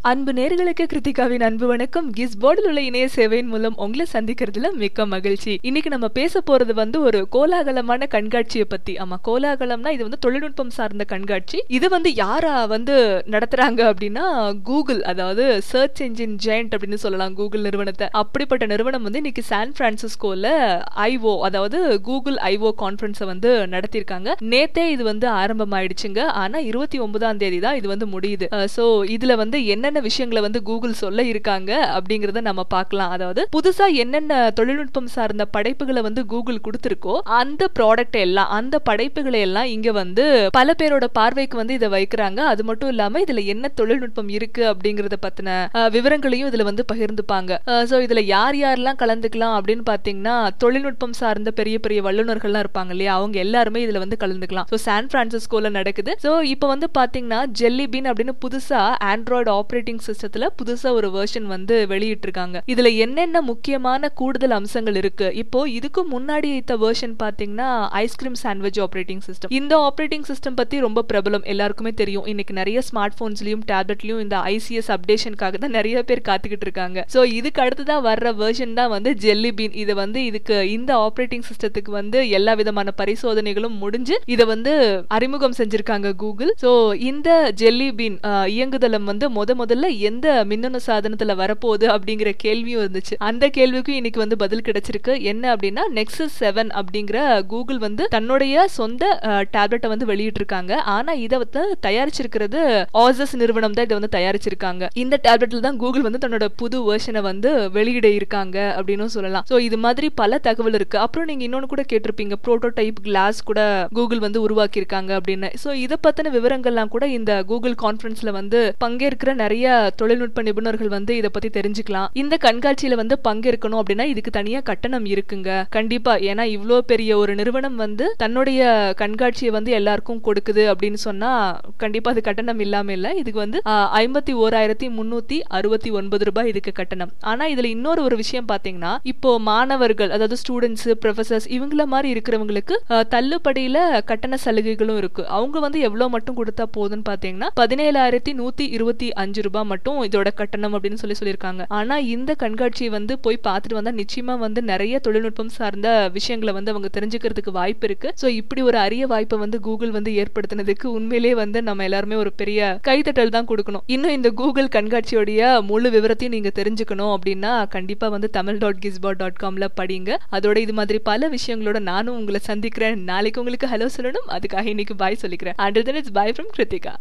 அன்பு நேர்களுக்கு கிருத்திகாவின் அன்பு வணக்கம் கிஸ் போர்டில் உள்ள இணைய சேவையின் மூலம் உங்களை சந்திக்கிறதுல மிக்க மகிழ்ச்சி இன்னைக்கு நம்ம பேச போறது வந்து ஒரு கோலாகலமான கண்காட்சியை பத்தி ஆமா கோலாகலம்னா இது வந்து தொழில்நுட்பம் சார்ந்த கண்காட்சி இது வந்து யாரா வந்து நடத்துறாங்க அப்படின்னா கூகுள் அதாவது சர்ச் என்ஜின் ஜெயண்ட் அப்படின்னு சொல்லலாம் கூகுள் நிறுவனத்தை அப்படிப்பட்ட நிறுவனம் வந்து இன்னைக்கு சான் பிரான்சிஸ்கோல ஐஓ அதாவது கூகுள் ஐஓ கான்ஃபரன்ஸை வந்து நடத்தியிருக்காங்க நேத்தே இது வந்து ஆரம்பமாயிடுச்சுங்க ஆனா இருபத்தி ஒன்பதாம் தேதி தான் இது வந்து முடியுது சோ இதுல வந்து என்னென்ன விஷயங்களை வந்து கூகுள் சொல்ல இருக்காங்க அப்படிங்கறத நம்ம பார்க்கலாம் அதாவது புதுசா என்னென்ன தொழில்நுட்பம் சார்ந்த படைப்புகளை வந்து கூகுள் கொடுத்திருக்கோ அந்த ப்ராடக்ட் எல்லாம் அந்த படைப்புகளை எல்லாம் இங்க வந்து பல பேரோட பார்வைக்கு வந்து இதை வைக்கிறாங்க அது மட்டும் இல்லாம இதுல என்ன தொழில்நுட்பம் இருக்கு அப்படிங்கறத பத்தின அஹ், விவரங்களையும் இதுல வந்து பகிர்ந்துப்பாங்க சோ இதுல யார் யாரெல்லாம் கலந்துக்கலாம் அப்படின்னு பாத்தீங்கன்னா தொழில்நுட்பம் சார்ந்த பெரிய பெரிய வல்லுநர்கள்லாம் இருப்பாங்க இல்லையா அவங்க எல்லாருமே இதுல வந்து கலந்துக்கலாம் ஸோ சான் பிரான்சிஸ்கோல நடக்குது ஸோ இப்போ வந்து பாத்தீங்கன்னா ஜெல்லி பீன் அப்படின்னு புதுசா ஆண்ட்ராய்டு ஆப்ரேட்டிங் சிஸ்டத்துல புதுசா ஒரு வெர்ஷன் வந்து வெளியிட்டிருக்காங்க இதுல என்னென்ன முக்கியமான கூடுதல் அம்சங்கள் இருக்கு இப்போ இதுக்கு முன்னாடி இந்த வெர்ஷன் பாத்தீங்கன்னா ஐஸ்கிரீம் சாண்ட்விச் ஆப்ரேட்டிங் சிஸ்டம் இந்த ஆப்ரேட்டிங் சிஸ்டம் பத்தி ரொம்ப பிரபலம் எல்லாருக்குமே தெரியும் இன்னைக்கு நிறைய ஸ்மார்ட் போன்ஸ்லயும் டேப்லெட்லயும் இந்த ஐசிஎஸ் அப்டேஷனுக்காக தான் நிறைய பேர் காத்துக்கிட்டு இருக்காங்க ஸோ இதுக்கு அடுத்ததான் வர்ற வெர்ஷன் தான் வந்து ஜெல்லி பீன் இது வந்து இதுக்கு இந்த ஆப்ரேட்டிங் சிஸ்டத்துக்கு வந்து எல்லா விதமான பரிசோதனைகளும் முடிஞ்சு இதை வந்து அறிமுகம் செஞ்சிருக்காங்க கூகுள் ஸோ இந்த ஜெல்லி பீன் இயங்குதளம் வந்து முத முதல்ல எந்த மின்னணு சாதனத்துல வரப்போகுது அப்படிங்கிற கேள்வியும் இருந்துச்சு அந்த கேள்விக்கும் இன்னைக்கு வந்து பதில் கிடைச்சிருக்கு என்ன அப்படின்னா நெக்ஸஸ் செவன் அப்படிங்கிற கூகுள் வந்து தன்னுடைய சொந்த டேப்லெட்டை வந்து வெளியிட்டிருக்காங்க ஆனா இதை வந்து தயாரிச்சிருக்கிறது ஆசஸ் நிறுவனம் தான் இதை வந்து தயாரிச்சிருக்காங்க இந்த டேப்லெட்ல தான் கூகுள் வந்து தன்னோட புது வெர்ஷனை வந்து வெளியிட இருக்காங்க அப்படின்னு சொல்லலாம் ஸோ இது மாதிரி பல தகவல் இருக்கு அப்புறம் நீங்க இன்னொன்னு கூட கேட்டிருப்பீங்க ப்ரோட்டோடைப் கிளாஸ் கூட கூகுள் வந்து உருவாக்கி இருக்காங்க அப்படின்னு ஸோ இதை பத்தின விவரங்கள்லாம் கூட இந்த கூகுள் கான்ஃபரன்ஸ்ல வந்து பங்கேற்கிற நிறைய தொழில்நுட்ப நிபுணர்கள் வந்து இதை பத்தி தெரிஞ்சுக்கலாம் இந்த கண்காட்சியில வந்து பங்கேற்கணும் அப்படின்னா இதுக்கு தனியா கட்டணம் இருக்குங்க கண்டிப்பா ஏன்னா இவ்வளோ பெரிய ஒரு நிறுவனம் வந்து தன்னுடைய கண்காட்சியை வந்து எல்லாருக்கும் கொடுக்குது அப்படின்னு சொன்னா கண்டிப்பா அது கட்டணம் இல்லாம இல்ல இதுக்கு வந்து ஐம்பத்தி ஓராயிரத்தி முன்னூத்தி அறுபத்தி ஒன்பது ரூபாய் இதுக்கு கட்டணம் ஆனா இதுல இன்னொரு ஒரு விஷயம் பாத்தீங்கன்னா இப்போ மாணவர்கள் அதாவது ஸ்டூடெண்ட்ஸ் ப்ரொஃபசர்ஸ் இவங்கள மாதிரி இருக்கிறவங்களுக்கு அஹ், தள்ளுபடியில கட்டண சலுகைகளும் இருக்கு அவங்க வந்து எவ்வளவு மட்டும் கொடுத்தா போதும்னு பாத்தீங்கன்னா பதினேழாயிரத்தி நூத்தி இருபத்தி அஞ்சு ரூபாய் மட்டும் இதோட கட்டணம் அப்படின்னு சொல்லி சொல்லியிருக்காங்க ஆனா இந்த கண்காட்சியை வந்து போய் பார்த்துட்டு வந்தா நிச்சயமா வந்து நிறைய தொழில்நுட்பம் சார்ந்த விஷயங்களை வந்து அவங்க தெரிஞ்சுக்கிறதுக்கு வாய்ப்பு இருக்கு சோ இப்படி ஒரு அரிய வாய்ப்பை வந்து கூகுள் வந்து ஏற்படுத்தினதுக்கு உண்மையிலேயே வந்து நம்ம எல்லாருமே ஒரு பெரிய கைத்தட்டல் தான் கொடுக்கணும் இன்னும் இந்த கூகுள் கண்காட்சியோடைய முழு விவரத்தையும் நீங்க தெரிஞ்சுக்கணும் அப்படின்னா கண்டிப்பா வந்து தமிழ் டாட் கிஸ்பாட் டாட் காம்ல படிங்க அதோட இது மாதிரி பல விஷயங்களோட நானும் உங்களை சந்திக்கிறேன் நாளைக்கு உங்களுக்கு ஹலோ சொல்லணும் அதுக்காக இன்னைக்கு பாய் சொல்லிக்கிறேன் and then it's bye from Kiruthika